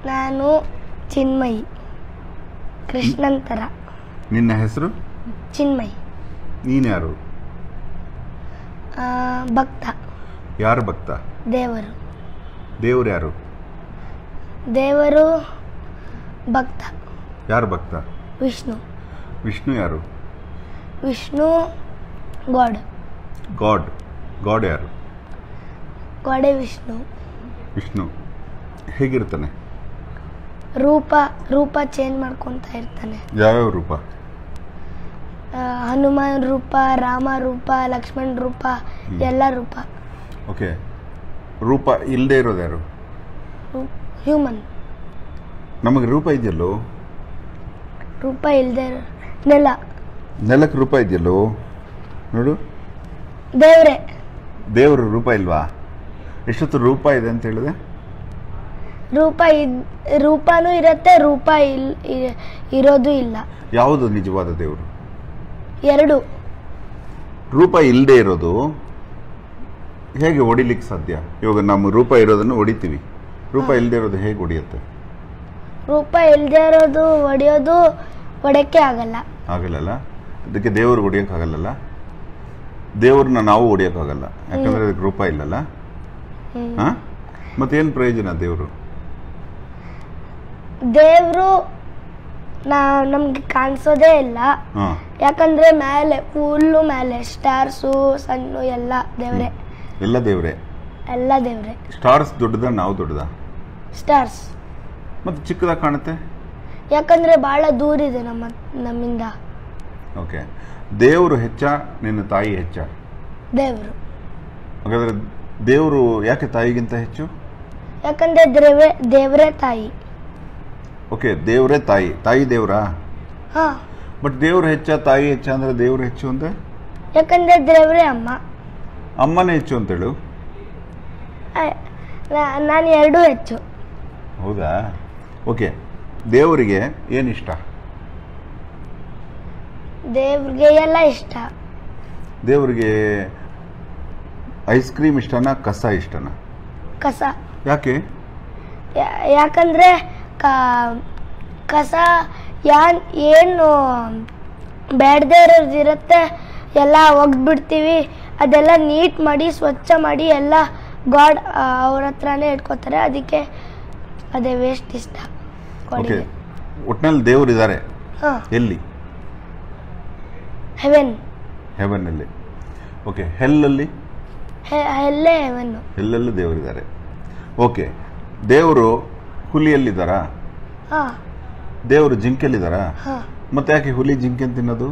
ನಾನು ಚಿನ್ಮಯಿ ಕೃಷ್ಣನ್ ಥರ ನಿನ್ನ ಹೆಸರು ಚಿನ್ಮಯಿ ನೀನು ಯಾರು ಆ, ಭಕ್ತ ಯಾರು ಭಕ್ತ ದೇವರು ದೇವ್ರು ಯಾರು ದೇವರು ಭಕ್ತ ಯಾರು ಭಕ್ತ ವಿಷ್ಣು ವಿಷ್ಣು ಯಾರು ವಿಷ್ಣು ಗಾಡ್ ಗಾಡ್ ಗಾಡ್ ಯಾರು ಗಾಡೇ ವಿಷ್ಣು ವಿಷ್ಣು ಹೇಗಿರ್ತಾನೆ ರೂಪ ರೂಪ ಚೇಂಜ್ ಮಾಡ್ಕೊತಾ ಇರ್ತಾನೆ ಯಾವ್ಯಾವ ರೂಪ ಆ, ಹನುಮಾನ್ ರೂಪ ರಾಮ ರೂಪ ಲಕ್ಷ್ಮಣ್ ರೂಪ ಎಲ್ಲ ರೂಪ ಓಕೆ ರೂಪ ಇಲ್ಲದೆ ಇರೋದು ಯಾರು ಹ್ಯೂಮನ್ ನಮಗೆ ರೂಪ ಇದೆಯಲ್ಲೋ ರೂಪ ಇಲ್ದೇ ಇರೋ ನೆಲ ನೆಲಕ್ಕೆ ರೂಪ ಇದೆಯಲ್ಲೋ ನೋಡು ದೇವ್ರೆ ದೇವರು ರೂಪ ಇಲ್ವಾ ಎಷ್ಟೊತ್ತು ರೂಪ ಇದೆ ಅಂತ ಹೇಳಿದೆ ರೂಪ ಇದ್ ರೂಪನೂ ಇರತ್ತೆ ರೂಪ ಇಲ್ ಇ- ಇರೋದು ಇಲ್ಲ ಯಾವುದು ನಿಜವಾದ ದೇವರು ಎರಡು ರೂಪ ಇಲ್ಲದೆ ಇರೋದು ಹೇಗೆ ಹೊಡಿಲಿಕ್ಕೆ ಸಾಧ್ಯ ಇವಾಗ ನಮ್ಮ ರೂಪ ಇರೋದನ್ನು ಹೊಡಿತೀವಿ ರೂಪ ಇಲ್ಲದೆ ಇರೋದು ಹೇಗೆ ಹೊಡಿಯುತ್ತೆ ರೂಪ ಇಲ್ದೇ ಇರೋದು ಹೊಡೆಯೋದು ಹೊಡೆಕ್ಕೆ ಆಗಲ್ಲ ಆಗಲ್ಲಲ್ಲ ಅದಕ್ಕೆ ದೇವರು ಹೊಡಿಯೋಕ್ಕಾಗಲ್ಲಲ್ಲ ದೇವ್ರನ್ನ ನಾವು ಹೊಡಿಯೋಕ್ಕಾಗಲ್ಲ ಯಾಕಂದ್ರೆ ಅದಕ್ಕೆ ರೂಪ ಇಲ್ಲಲ್ಲ ಹ್ಮ್. ಹಾ ಮತ್ತೇನು ಪ್ರಯೋಜನ ದೇವರು ದೇವ್ರು ನಾ ನಮ್ಗೆ ಕಾಣಿಸೋದೇ ಇಲ್ಲ ಹಾಂ ಯಾಕಂದ್ರೆ ಮೇಲೆ ಫುಲ್ಲು ಮೇಲೆ ಸ್ಟಾರ್ಸು ಸಣ್ಣ ಎಲ್ಲ ದೇವ್ರೆ ಎಲ್ಲ ದೇವ್ರೆ ಎಲ್ಲ ದೇವ್ರೆ ಸ್ಟಾರ್ಸ್ ದೊಡ್ಡದ ನಾವು ದೊಡ್ಡದ ಸ್ಟಾರ್ಸ್ ಮತ್ತೆ ಚಿಕ್ಕದಾಗಿ ಕಾಣುತ್ತೆ ಯಾಕಂದ್ರೆ ಬಹಳ ದೂರ ಇದೆ ನಮ್ಮ ನಮ್ಮಿಂದ ಓಕೆ ದೇವರು ಹೆಚ್ಚ ನಿನ್ನ ತಾಯಿ ಹೆಚ್ಚ ದೇವ್ರು ಹಾಗಾದ್ರೆ ದೇವರು ಯಾಕೆ ತಾಯಿಗಿಂತ ಹೆಚ್ಚು ಯಾಕಂದ್ರೆ ದೇವ್ರೆ ದೇವ್ರೇ ತಾಯಿ ಓಕೆ ದೇವರೇ ತಾಯಿ ತಾಯಿ ದೇವರಾ ಹಾ ಬಟ್ ದೇವ್ರು ಹೆಚ್ಚ ತಾಯಿ ಹೆಚ್ಚ ಅಂದ್ರೆ ದೇವ್ರು ಹೆಚ್ಚು ಅಂದ್ರೆ ಯಾಕಂದ್ರೆ ದೇವ್ರೇ ಅಮ್ಮ ಅಮ್ಮನೇ ಹೆಚ್ಚು ಅಂತೇಳು ನಾನು ಎರಡೂ ಹೆಚ್ಚು ಹೌದಾ ಓಕೆ ದೇವರಿಗೆ ಏನು ಇಷ್ಟ ದೇವ್ರಿಗೆ ಎಲ್ಲ ಇಷ್ಟ ದೇವರಿಗೆ ಐಸ್ ಕ್ರೀಮ್ ಇಷ್ಟನಾ ಕಸ ಇಷ್ಟನಾ ಕಸ ಯಾಕೆ ಯಾ- ಯಾಕಂದ್ರೆ ಕ- ಕಸ ಯಾನ್ ಏನು ಬೇಡದೇ ಇರೋದು ಇರುತ್ತೆ ಎಲ್ಲ ಒಗ್ದ್ಬಿಡ್ತೀವಿ ಅದೆಲ್ಲ ನೀಟ್ ಮಾಡಿ ಸ್ವಚ್ಛ ಮಾಡಿ ಎಲ್ಲ ಗಾಡ್ ಅವ್ರ ಹತ್ರನೇ ಇಟ್ಕೋತಾರೆ ಅದಕ್ಕೆ ಅದೇ ವೇಸ್ಟ್ ಇಷ್ಟ ಓಕೆ ಗಾಡಿಗೆ ಒಟ್ನಲ್ಲಿ ದೇವ್ರು ಇದ್ದಾರೆ ಹಾಂ ಎಲ್ಲಿ ಹೆವೆನ್ ಹೆವನ್ನಲ್ಲಿ ಓಕೆ ಹೆಲ್ಲಲ್ಲಿ ಎಲ್ಲೇ ಹೆವೆನ್ನು ಎಲ್ಲೆಲ್ಲೂ ದೇವರಿದ್ದಾರೆ ಓಕೆ ದೇವರು ಹುಲಿಯಲ್ಲಿದ್ದಾರಾ ಹಾಂ ದೇವರು ಜಿಂಕೆಯಲ್ಲಿದ್ದಾರಾ ಹಾಂ ಮತ್ತೆ ಯಾಕೆ ಹುಲಿ ಜಿಂಕೆ ಅಂತ ತಿನ್ನೋದು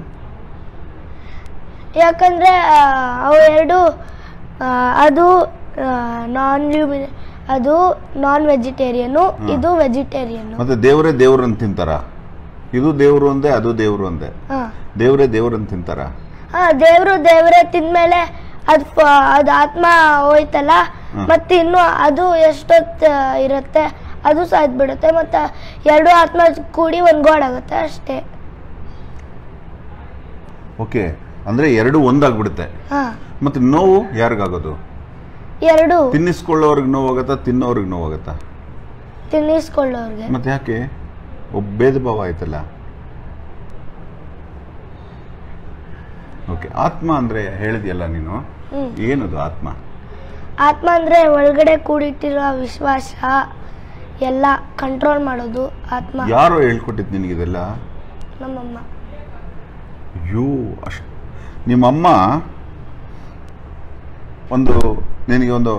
ಯಾಕಂದ್ರೆ ಆ, ಅವು ಎರಡು ಆ, ಅದು ನಾನ್ ಅದು ನಾನ್ ವೆಜಿಟೇರಿಯನು ಹ್ಮ್. ಇದು ವೆಜಿಟೇರಿಯನು ಮತ್ತೆ ದೇವರೇ ದೇವ್ರು ಅಂತ ತಿಂತಾರ ಇದು ದೇವ್ರು ಒಂದೇ ಅದು ದೇವ್ರು ಒಂದೇ ಹಾ ದೇವರೇ ದೇವ್ರು ಅಂತ ತಿಂತಾರ ಹಾ ದೇವ್ರು ದೇವ್ರೆ ತಿಂದ್ಮೇಲೆ ಅದ್ ಫ- ಅದ್ ಆತ್ಮ ಹೋಯ್ತಲ್ಲ ಹ್ಮ್. ಮತ್ತೆ ಇನ್ನು ಅದು ಎಷ್ಟೊತ್ತು ಇರುತ್ತೆ ಅದು ಸಾಯ್ದು ಬಿಡುತ್ತೆ ಮತ್ತೆ ಎರಡು ಆತ್ಮ ಕೂಡಿ ಒಂದ್ ಗೋಡ್ ಆಗುತ್ತೆ ಅಷ್ಟೇ ಓಕೆ ಅಂದ್ರೆ ಎರಡು ಒಂದಾಗ್ಬಿಡುತ್ತೆ ಹಾ ಮತ್ತೆ ನೋವು ಯಾರಿಗಾಗೋದು ಎರಡು ತಿನ್ನಿಸ್ಕೊಳ್ಳೋರ್ಗೆ ನೋವಾಗತ್ತಾ ತಿನ್ನೋರ್ಗೆ ನೋವಾಗತ್ತಾ ತಿನ್ನಿಸ್ಕೊಳ್ಳೋರ್ಗೆ ಮತ್ತೆ ಯಾಕೆ ಒಬ್ಬ ಭೇದ ಭಾವ ಆಯ್ತಲ್ಲ ಓಕೆ ಆತ್ಮ ಅಂದ್ರೆ ಹೇಳಿದ್ಯಲ್ಲ ನೀನು ಹ್ಮ್ ಏನದು ಆತ್ಮ ಆತ್ಮ ಅಂದ್ರೆ ಒಳಗಡೆ ಕೂಡಿಟ್ಟಿರೋ ವಿಶ್ವಾಸ ಎಲ್ಲ ಕಂಟ್ರೋಲ್ ಮಾಡೋದು ಆತ್ಮ ಯಾರೋ ಹೇಳ್ಕೊಟ್ಟಿದ್ ನಿನಗಿದೆಲ್ಲ ನಮ್ಮಮ್ಮ ಅಯ್ಯೋ ಅಷ್ಟು ನಿಮ್ಮಮ್ಮ ಒಂದು ನಿನಗೆ ಒಂದು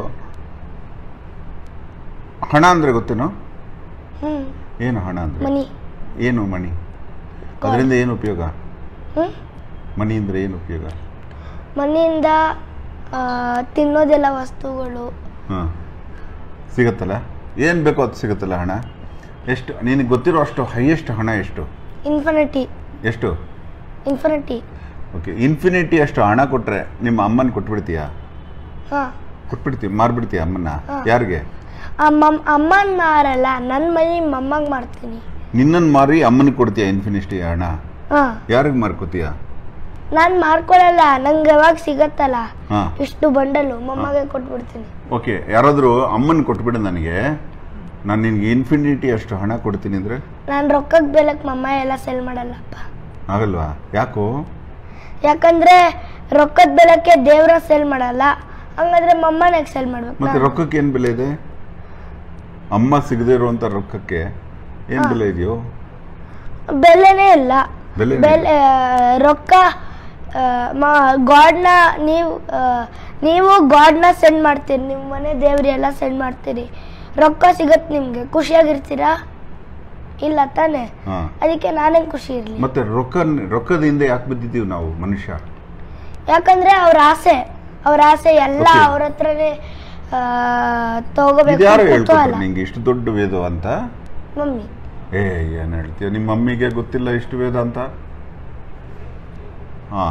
ಹಣ ಅಂದ್ರೆ ಗೊತ್ತೇನೋ ಹ್ಮ್ ಏನು ಹಣ ಅಂದ್ರೆ ಮನಿ ಏನು ಮಣಿ ಅದರಿಂದ ಏನು ಉಪಯೋಗ ಹ್ಮ್ ಮನಿ ಅಂದ್ರೆ ಏನು ಉಪಯೋಗ ಮನೆಯಿಂದ ಆ, ತಿನ್ನೋದೆಲ್ಲ ವಸ್ತುಗಳು ಹಾಂ ಸಿಗತ್ತಲ್ಲ ಏನು ಬೇಕೋ ಅದು ಸಿಗುತ್ತಲ್ಲ ಹಣ ಎಷ್ಟು ನಿನಗೆ ಗೊತ್ತಿರೋ ಅಷ್ಟು ಹೈಯೆಸ್ಟ್ ಹಣ ಎಷ್ಟು ಇನ್ಫಿನಿಟಿ ಎಷ್ಟು ಇನ್ಫಿನಿಟಿ ಓಕೆ ಇನ್ಫಿನಿಟಿ ಅಷ್ಟು ಹಣ ಕೊಟ್ಟರೆ ನಿಮ್ಮ ಅಮ್ಮನ ಕೊಟ್ಬಿಡ್ತೀಯಾ ಹಾ ಕೊಟ್ಬಿಡ್ತೀಯ ಮಾರ್ಬಿಡ್ತೀಯ ಅಮ್ಮನ್ನ ಹಾ. ಯಾರಿಗೆ ಅಮ್ಮನ್ ಅಮ್ಮನ್ ಮಾರಲ್ಲ ನನ್ನ ಮನೆ ಮಮ್ಮಂಗ್ ಮಾಡ್ತೀನಿ ನಿನ್ನನ್ನು ಮಾರಿ ಅಮ್ಮನಿಗೆ ಕೊಡ್ತೀಯ ಇನ್ಫಿನಿಟಿ ಹಣ ಹಾ ಯಾರಿಗೆ ಮಾರ್ಕೋತೀಯ ನಾನು ಮಾರ್ಕೊಳಲ್ಲ ನಂಗೆ ಯಾವಾಗ ಸಿಗತ್ತಲ್ಲ ಹಾಂ ಇಷ್ಟು ಬಂಡಲು ಮಮ್ಮಗೆ ಕೊಟ್ಬಿಡ್ತೀನಿ ಓಕೆ ಯಾರಾದರೂ ಅಮ್ಮನ ಕೊಟ್ಬಿಡು ನನಗೆ ನಾನು ನಿನ್ಗೆ ಇನ್ಫಿನಿಟಿ ಅಷ್ಟು ಹಣ ಕೊಡ್ತೀನಿ ಅಂದರೆ ನಾನು ರೊಕ್ಕಕ್ಕೆ ಬೆಲಕ್ಕೆ ಮಮ್ಮ ಎಲ್ಲ ಸೆಲ್ ಮಾಡಲ್ಲಪ್ಪ ಆಗಲ್ವಾ ಯಾಕೋ ಯಾಕಂದ್ರೆ ರೊಕ್ಕದ ಬೆಲಕ್ಕೆ ದೇವ್ರ ಸೆಲ್ ಮಾಡಲ್ಲ ಹಂಗಾದ್ರೆ ಮಮ್ಮನಾಗ ಸೆಲ್ ಮಾಡ್ಬೇಕು ಮತ್ತೆ ನಾನು. ರೊಕ್ಕಕ್ಕೆ ಏನು ಬೆಲೆ ಇದೆ ಅಮ್ಮ ಸಿಗದೆ ಇರುವಂಥ ರೊಕ್ಕಕ್ಕೆ ಏನು ಹಾ. ಬೆಲೆ ಇದೆಯೋ ಬೆಲೆನೇ ಇಲ್ಲ ಬೆಲೆ ಬೆಲೆ ರೊಕ್ಕ ಗಾಡ್ನ ನೀವು ಆ, ನೀವು ಗಾಡ್ನ ಸೆಂಡ್ ಮಾಡ್ತೀರಿ ನಿಮ್ಮ ಮನೆ ದೇವ್ರಿ ಎಲ್ಲ ಸೆಂಡ್ ಮಾಡ್ತೀರಿ ರೊಕ್ಕ ಸಿಗತ್ತೆ ನಿಮ್ಗೆ ಖುಷಿಯಾಗಿರ್ತೀರಾ ಇಲ್ಲ ತಾನೆ ಹಾಂ ಅದಕ್ಕೆ ನಾನೇ ಖುಷಿ ಇರಲಿ ಮತ್ತೆ ರೊಕ್ಕ ರೊಕ್ಕದ ಹಿಂದೆ ಯಾಕೆ ಬಿದ್ದಿದ್ದೀವಿ ನಾವು ಮನುಷ್ಯ ಯಾಕಂದ್ರೆ ಅವ್ರ ಆಸೆ ಅವ್ರ ಆಸೆ ಎಲ್ಲ Okay. ಅವ್ರ ಹತ್ರನೇ ಆ, ಇದು ಯಾರು ತಗೋಬೇಕು ಹೇಳ್ಕೊಟ್ರು ಕುತೂಹಲ ನಿಂಗೆ ಇಷ್ಟು ದೊಡ್ಡ ವೇದ ಅಂತ ಮಮ್ಮಿ ಏ ಏನು ಹೇಳ್ತೀಯ ನಿಮ್ಮ ಮಮ್ಮಿಗೆ ಗೊತ್ತಿಲ್ಲ ಇಷ್ಟು ವೇದ ಅಂತ ಹಾ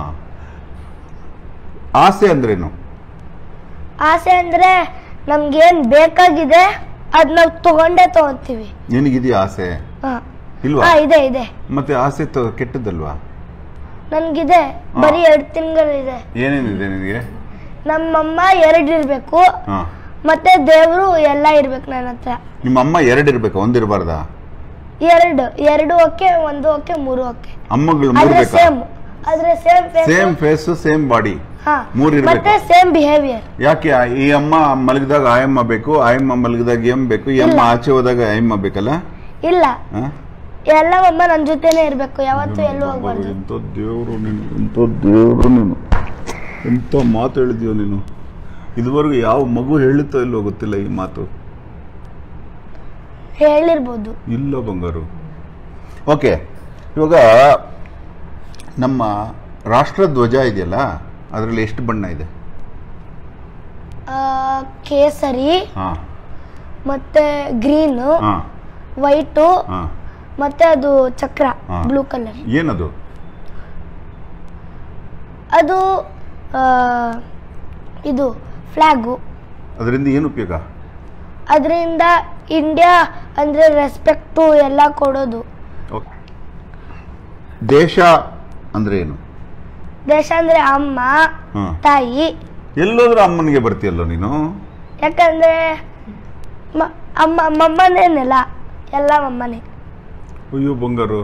ಆಸೆ ಅಂದ್ರೇನು ಆಸೆ ಅಂದ್ರೆ ನಮ್ಗೇನ್ ಬೇಕಾಗಿದೆ ಅದ್ ನಾವ್ ತಗೊಂಡೇ ತಗೊಂತೀವಿ ನಿನಗಿದೆಯಾ ಆಸೆ ಹಾ ಇಲ್ವಾ ಹಾ ಇದೆ ಇದೆ ಮತ್ತೆ ಆಸೆ ತ ಕೆಟ್ಟದ್ದಲ್ವಾ ನನ್ಗಿದೆ ಹಾ. ಬರೀ ಎರಡು ತಿಂಗಳಿದೆ ಏನೇನಿದೆ ನಿನಗೆ ನಮ್ಮಮ್ಮ ಎರಡು ಇರ್ಬೇಕು ಹಾ ಮತ್ತೆ ದೇವ್ರು ಎಲ್ಲ ಇರ್ಬೇಕು ನನ್ನ ಹತ್ರ ನಿಮ್ಮ ಅಮ್ಮ ಎರಡು ಇರ್ಬೇಕು ಒಂದಿರಬಾರ್ದಾ ಎರಡು ಎರಡು ಓಕೆ ಒಂದು ಓಕೆ ಮೂರು ಓಕೆ ಅಮ್ಮಗಳು ಮೂರು ಆದ್ರೆ ಬೇಕಾ ಸೇಮ್ ಆದ್ರೆ same same face same body ಹಾ ಮೂರ್ ಇರ್ಬೇಕು. ಮತ್ತೆ ಸೇಮ್ ಬಿಹೇವಿಯರ್ ಯಾಕೆ ಆ- ಈ ಅಮ್ಮ ಮಲಗಿದಾಗ ಆಯಮ್ಮ ಬೇಕು ಆಯಮ್ಮ ಮಲಗಿದಾಗ ಎಮ್ ಬೇಕು ಈ ಅಮ್ಮ ಇಲ್ಲ. ಆಚೆ ಹೋದಾಗ ಆಯಮ್ಮ ಬೇಕಲ್ಲ ಇಲ್ಲ ಹಾ? ಎಲ್ಲ ಅಮ್ಮ ನನ್ನ ಜೊತೆನೆ ಇರ್ಬೇಕು ಯಾವತ್ತೂ ಎಲ್ಲೂ ಹೋಗ್ಬಾರ್ದು ಎಂಥ ದೇವರು ನೀನು ಎಂಥ ದೇವರು ನೀನು ಎಂಥ ಮಾತು ಹೇಳಿದ್ಯೋ ನೀನು ಇದುವರೆಗೂ ಯಾವ ಮಗು ಹೇಳುತ್ತೋ ಇಲ್ಲೋ ಗೊತ್ತಿಲ್ಲ ಈ ಮಾತು ಹೇಳಿರ್ಬೋದು ಇಲ್ಲ ಬಂಗಾರು ಓಕೆ ಇವಾಗ ನಮ್ಮ ರಾಷ್ಟ್ರ ಧ್ವಜ ಇದೆಯಲ್ಲ ಅದರಲ್ಲಿ ಎಷ್ಟು ಬಣ್ಣ ಇದೆ ಆ, ಕೇಸರಿ ಹಾಂ ಮತ್ತೆ ಗ್ರೀನು ಹಾಂ ವೈಟು ಹಾಂ ಮತ್ತೆ ಅದು ಚಕ್ರ ಹಾ. ಬ್ಲೂ ಕಲರ್ ಏನದು ಅದು ಆ, ಇದು ಫ್ಲಾಗು ಅದರಿಂದ ಏನು ಉಪಯೋಗ ಅದರಿಂದ ಇಂಡಿಯಾ ಅಂದ್ರೆ ರೆಸ್ಪೆಕ್ಟು ಎಲ್ಲ ಕೊಡೋದು ಓಕೆ ದೇಶ ಅಂದ್ರೆ ಏನು ದೇಶ ಅಂದ್ರೆ ಅಮ್ಮ ಹಾಂ ತಾಯಿ ಎಲ್ಲೋದ್ರೂ ಅಮ್ಮನಿಗೆ ಬರ್ತೀಯಲ್ಲೋ ನೀನು ಯಾಕಂದ್ರೆ ಮ- ಅಮ್ಮ ಮಮ್ಮನೇ ನೆಲ ಎಲ್ಲ ಮಮ್ಮನೇ ಅಯ್ಯೋ ಬಂಗಾರು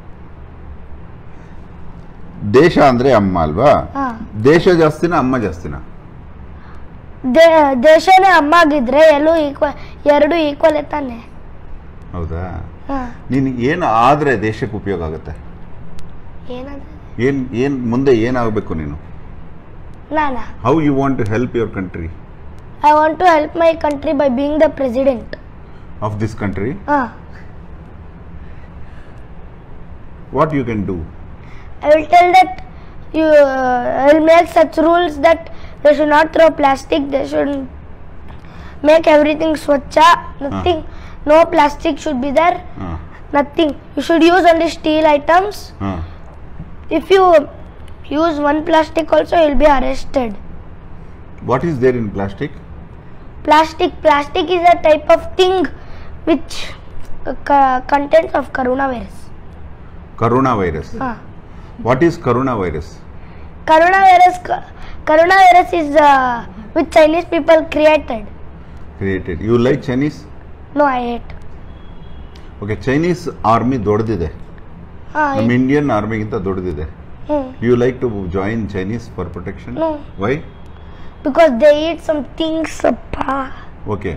ದೇಶ ಅಂದ್ರೆ ಅಮ್ಮ ಅಲ್ವಾ ಹಾ ದೇಶ ಜಾಸ್ತಿನ ಅಮ್ಮ ಜಾಸ್ತಿನ ದೇ- ದೇಶನೇ ಅಮ್ಮ ಆಗಿದ್ರೆ ಎಲ್ಲೂ ಈಕ್ವಲ್ ಎರಡು ಈಕ್ವಲ್ ತಾನೆ ಹೌದಾ ಹಾ ನೀನು ಏನು ಆದ್ರೆ ದೇಶಕ್ಕೆ ಉಪಯೋಗ ಆಗುತ್ತೆ ಏನಾದ್ರೆ ಏನ್ ಏನ್ ಮುಂದೆ ಏನಾಗಬೇಕು ನೀನು ನಾನಾ how you want to help your country I want to help my country by being the president of this country ಹಾ what you can do I will tell that you uh, I will make such rules that they should not throw plastic. They should make everything swachha. Nothing, no plastic should be there. ಹಾಂ Nothing. You should use only steel items. ಹಾಂ If you use one plastic also, you will be arrested. What is there in plastic Plastic. Plastic is a type of thing which uh, co- contains of coronavirus. Corona virus Huh. What is corona virus Coronavirus. co- Coronavirus is uh, which Chinese people created. Created you like Chinese No, I hate. Okay Chinese army ದೊಡ್ಡದಿದೆ Ah, ನಮ್ಮ I- Indian ಆರ್ಮಿಗಿಂತ ದೊಡ್ಡದಿದೆ hmm. You like to join Chinese for protection No. Why Because they eat some things. appa. Okay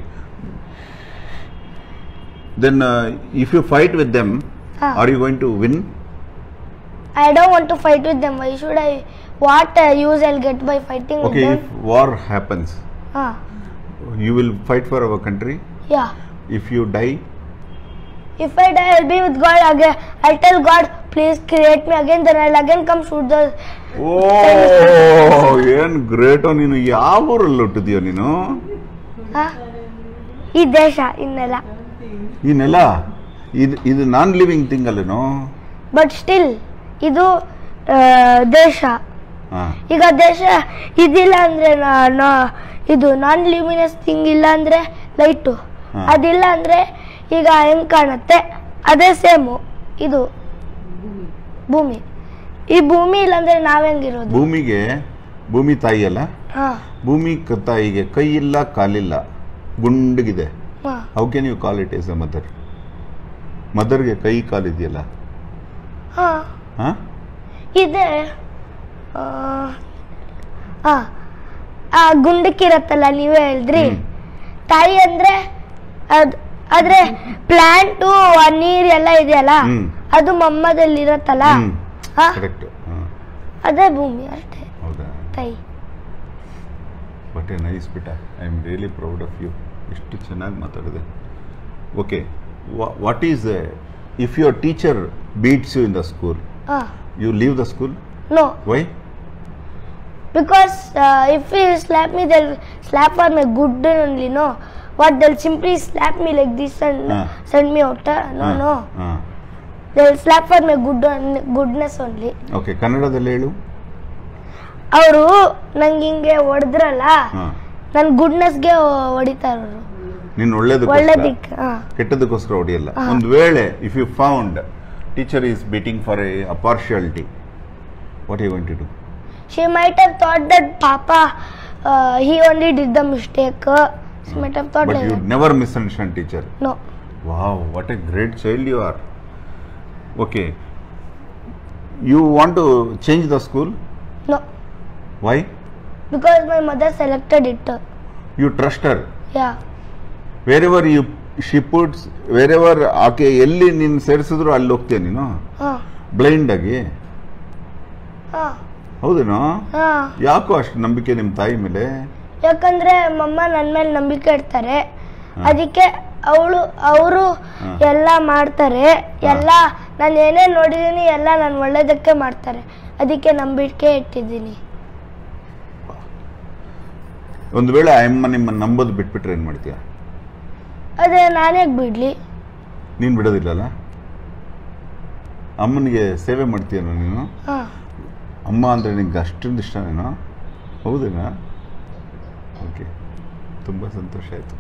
then if you fight with them Ah. Are you going to win I don't want to fight with them. Why should I? What uh, use I'll get by fighting okay with if them? War happens Ah, you will fight for our country yeah. If you die If I die, I'll be with God again. I'll tell God, please create me again. Then I'll again come shoot the. ಓ ಏನ್ ಗ್ರೇಟೋ ನೀನು ಯಾವ ಊರಲ್ಲಿ ಹುಟ್ಟಿದ್ಯೋ ನೀನು Huh? ಈ ದೇಶ ಇನ್ನೆಲ್ಲ ಈ ನೆಲ ಇದು ಇದು ನಾನ್ ಲಿವಿಂಗ್ ಥಿಂಗ್ ಅಲ್ಲೇನೋ ಬಟ್ ಸ್ಟಿಲ್ ಇದು ಆ, ದೇಶ ಹಾ ಈಗ ದೇಶ ಇದಿಲ್ಲ ಅಂದ್ರೆ ನಾ- ನಾ- ಇದು ನಾನ್ ಲ್ಯೂಮಿನಸ್ ಥಿಂಗ್ ಇಲ್ಲ ಅಂದ್ರೆ ಲೈಟು ಹಾ. ಅದಿಲ್ಲ ಅಂದ್ರೆ ಈಗ ಹೆಂಗ್ ಕಾಣುತ್ತೆ ಅದೇ ಸೇಮು ಇದು ಭೂಮಿ ಈ ಭೂಮಿ ಇಲ್ಲಾಂದ್ರೆ ನಾವ್ ಹೆಂಗಿರೋದು ಭೂಮಿಗೆ ಭೂಮಿ ತಾಯಿ ಅಲ್ಲ ಹಾ ಭೂಮಿ ಕ- ತಾಯಿಗೆ ಕೈ ಇಲ್ಲ ಕಾಲಿಲ್ಲ ಗುಂಡಗಿದೆ ಹಾ how can you call it as a mother ಮದರ್ಗೆ ಕೈ ಕಾಲಿದೆಯಲ್ಲ ಹಾ ಹಾಂ ಇದೆ ಆ, ಆ, ಆ ಗುಂಡಕ್ಕಿರತ್ತಲ್ಲ ನೀವೇ ಹೇಳಿದ್ರಿ ಹ್ಮ್. ತಾಯಿ ಅಂದ್ರೆ ಅದ್ ಆದ್ರೆ ಪ್ಲಾಂಟು ನೀರ್ ಎಲ್ಲ ಇದೆಯಲ್ಲ ಹ್ಮ್. ಅದು ಮಮ್ಮದಲ್ಲಿ ಇರತ್ತಲ್ಲ ಹಾ ಕರೆಕ್ಟ್ ಹಾಂ ಅದೇ ಭೂಮಿ ಅಷ್ಟೇ ಹೌದಾ ತಾಯಿ but a nice bit I am really proud of you ಎಷ್ಟು ಚೆನ್ನಾಗಿ ಮಾತಾಡಿದೆ okay what is if your teacher beats you in the school ಹಾ you leave the school no why because uh, if you slap me they'll slap for my good only no what they'll simply slap me like this and Ah. send me out uh, no no ಹಾಂ they'll slap for my good on- goodness only okay ಕನ್ನಡದಲ್ಲಿ ಹೇಳು ಅವರು ನಂಗೆ ಹಿಂಗೆ ಹೊಡೆದ್ರಲ್ಲ ಹಾಂ ನನ್ ಗುಡ್ನೆಸ್ಗೆ ಹೊಡಿತಾರ ಅವರು ನೀನು ಒಳ್ಳೇದಕ್ಕೋಸ್ಕರ ಒಳ್ಳೇದಿಕ್ ಹಾ ಕೆಟ್ಟದಕ್ಕೋಸ್ಕರ ಹೊಡೆಯಲ್ಲ ಹಾ. ಒಂದು ವೇಳೆ if you found teacher is beating for a partiality what you going to do she might have thought that papa uh, he only did the mistake uh, she might have thought but like you that. Never misunderstand teacher no wow what a great child you are okay you want to change the school no why because my mother selected it uh, you trust her yeah wherever you she puts wherever ಆಕೆ ಎಲ್ಲಿ ನೀನು ಸೇರಿಸಿದ್ರು ಅಲ್ಲಿ ಹೋಗ್ತೀಯ ನೀನು ಹಾ blind ಆಗಿ ಹಾ ಹೌದೇನೋ ಹಾ ಯಾಕೋ ಅಷ್ಟು ನಂಬಿಕೆ ನಿಮ್ಮ ತಾಯಿ ಮೇಲೆ ಯಾಕಂದ್ರೆ ಮಮ್ಮ ನನ್ನ ಮೇಲೆ ನಂಬಿಕೆ ಇಡ್ತಾರೆ ಹಾ. ಅದಕ್ಕೆ ಅವಳು ಅವರು ಹಾ. ಎಲ್ಲ ಮಾಡ್ತಾರೆ ಎಲ್ಲ ನಾನು ಏನೇ ನೋಡಿದೀನಿ ಎಲ್ಲ ನಾನು ಒಳ್ಳೇದಕ್ಕೆ ಮಾಡ್ತಾರೆ ಅದಕ್ಕೆ ನಂಬಿಕೆ ಇಟ್ಟಿದ್ದೀನಿ ಒಂದು ವೇಳೆ ಆ ಅಮ್ಮ ನಿಮ್ಮನ್ನು ನಂಬೋದು ಬಿಟ್ಬಿಟ್ರೆ ಏನು ಮಾಡ್ತೀಯ ಅದೇ ನಾನೇ ಬಿಡ್ಲಿ ನೀನು ಬಿಡೋದಿಲ್ಲಲ್ಲ ಅಮ್ಮನಿಗೆ ಸೇವೆ ಮಾಡ್ತೀಯನೋ ನೀನು ಹಾ ಅಮ್ಮ ಅಂದರೆ ನಿಂಗೆ ಅಷ್ಟೊಂದು ಇಷ್ಟನೇನೋ ಹೌದೇನಾ ಓಕೆ ತುಂಬ ಸಂತೋಷ ಆಯಿತು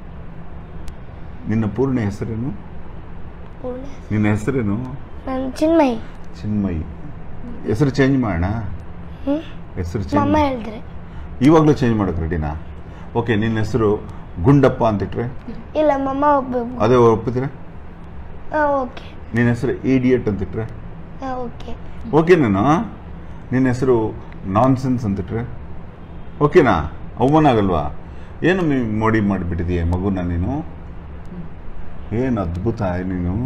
ನಿನ್ನ ಪೂರ್ಣ ಹೆಸರೇನು ಪೂರ್ಣ ನಿನ್ನ ಹೆಸರೇನು ನನ್ನ ಚಿನ್ಮಯಿ ಚಿನ್ಮಯಿ ಹೆಸರು ಚೇಂಜ್ ಮಾಡೋಣ ಹ್ಮ್ ಹೆಸರು ಮಮ್ಮ ಚೇಂಜ್ ಹೇಳಿದ್ರೆ ಇವಾಗಲೂ ಚೇಂಜ್ ಮಾಡೋಕೆ ರೆಡಿನಾ ಓಕೆ ನಿನ್ನ ಹೆಸರು ಗುಂಡಪ್ಪ ಅಂತಿಟ್ರೆ ಇಲ್ಲ ಮಮ್ಮ ಒಬ್ಬ ಅದೇ ಒಪ್ಪಿದ್ರೆ ಹಾ ಓಕೆ ನಿನ್ನ ಹೆಸರು ಇಡಿಯಟ್ ಅಂತಿಟ್ರೆ ಹಾ ಓಕೆ ಓಕೆನೇನೋ ನಿನ್ನ ಹೆಸರು ನಾನ್ಸೆನ್ಸ್ ಅಂತಿಟ್ರೆ ಓಕೆನಾ ಅವಮಾನ ಆಗಲ್ವಾ ಏನು ಮಿ- ಮೋಡಿ ಮಾಡಿಬಿಟ್ಟಿದೀಯ ಮಗುನ ನೀನು ಏನು ಅದ್ಭುತ ನೀನು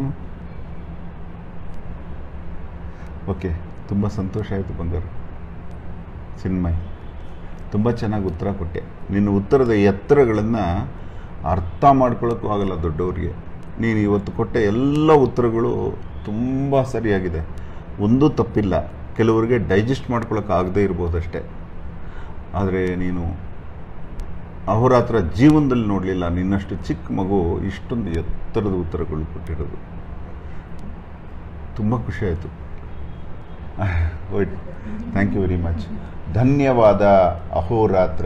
ಓಕೆ ತುಂಬ ಸಂತೋಷ ಆಯಿತು ಬಂಗಾರು ಚಿನ್ಮಯ್ ತುಂಬ ಚೆನ್ನಾಗಿ ಉತ್ತರ ಕೊಟ್ಟೆ ನಿನ್ನ ಉತ್ತರದ ಎತ್ತರಗಳನ್ನು ಅರ್ಥ ಮಾಡ್ಕೊಳ್ಳೋಕ್ಕೂ ಆಗಲ್ಲ ದೊಡ್ಡವರಿಗೆ ನೀನು ಇವತ್ತು ಕೊಟ್ಟ ಎಲ್ಲ ಉತ್ತರಗಳು ತುಂಬ ಸರಿಯಾಗಿದೆ ಒಂದೂ ತಪ್ಪಿಲ್ಲ ಕೆಲವರಿಗೆ ಡೈಜೆಸ್ಟ್ ಮಾಡ್ಕೊಳ್ಳೋಕೆ ಆಗದೇ ಇರ್ಬೋದಷ್ಟೇ ಆದರೆ ನೀನು ಅಹೋರಾತ್ರ ಜೀವನದಲ್ಲಿ ನೋಡಲಿಲ್ಲ ನಿನ್ನಷ್ಟು ಚಿಕ್ಕ ಮಗು ಇಷ್ಟೊಂದು ಎತ್ತರದ ಉತ್ತರಗಳು ಕೊಟ್ಟಿರೋದು ತುಂಬ ಖುಷಿ ಆಯಿತು ಥ್ಯಾಂಕ್ ಯು ವೆರಿ ಮಚ್ ಧನ್ಯವಾದ ಅಹೋರಾತ್ರ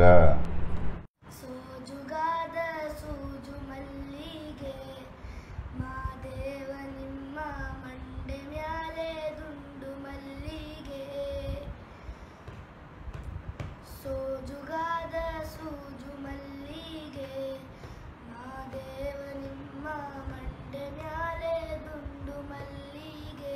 ಸೋಜುಗಾದ ಸೂಜು ಮಲ್ಲಿಗೆ ಮಾದೇವ ನಿಮ್ಮ ಮಂಡೆ ಮ್ಯಾಲೆ ದುಂಡು ಮಲ್ಲಿಗೆ ಸೋಜುಗಾದ ಸೂಜು ಮಲ್ಲಿಗೆ ಮಾದೇವ ನಿಮ್ಮ ಮಂಡೆ ಮ್ಯಾಲೆ ದುಂಡು ಮಲ್ಲಿಗೆ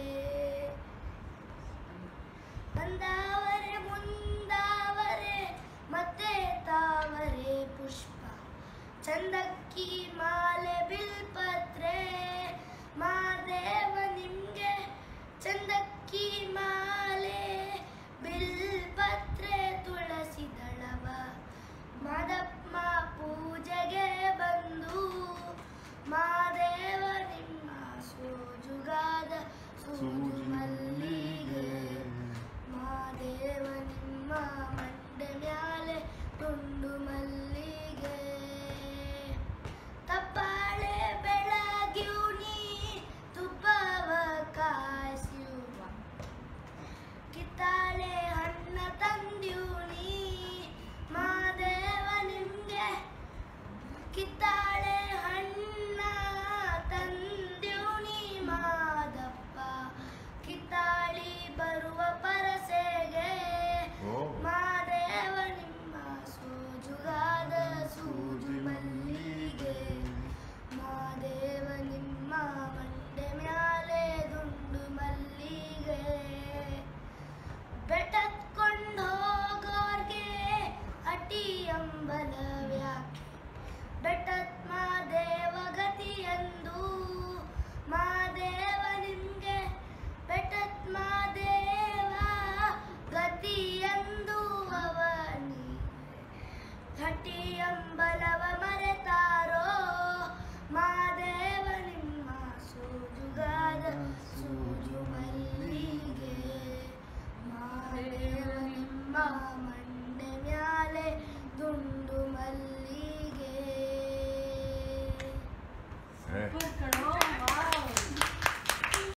ಬಂದಾವರೆ ಮುಂದಾವರೆ ಮತ್ತೆ ತಾವರೆ ಪುಷ್ಪ ಚಂದಕ್ಕಿ ಮಾಲೆ ಬಿಲ್ಪತ್ರೆ ಮಾದೇವ ನಿಮ್ಗೆ ಚಂದಕ್ಕಿ ಮಾಲೆ ಬಿಲ್ಪತ್ರೆ ತುಳಸಿ ದಳವ ಮಾದಪ್ಪ ಪೂಜೆಗೆ ಬಂದು ಮಾದೇವ ನಿಮ್ಮ ಸೋಜುಗಾದ ಸೂಜು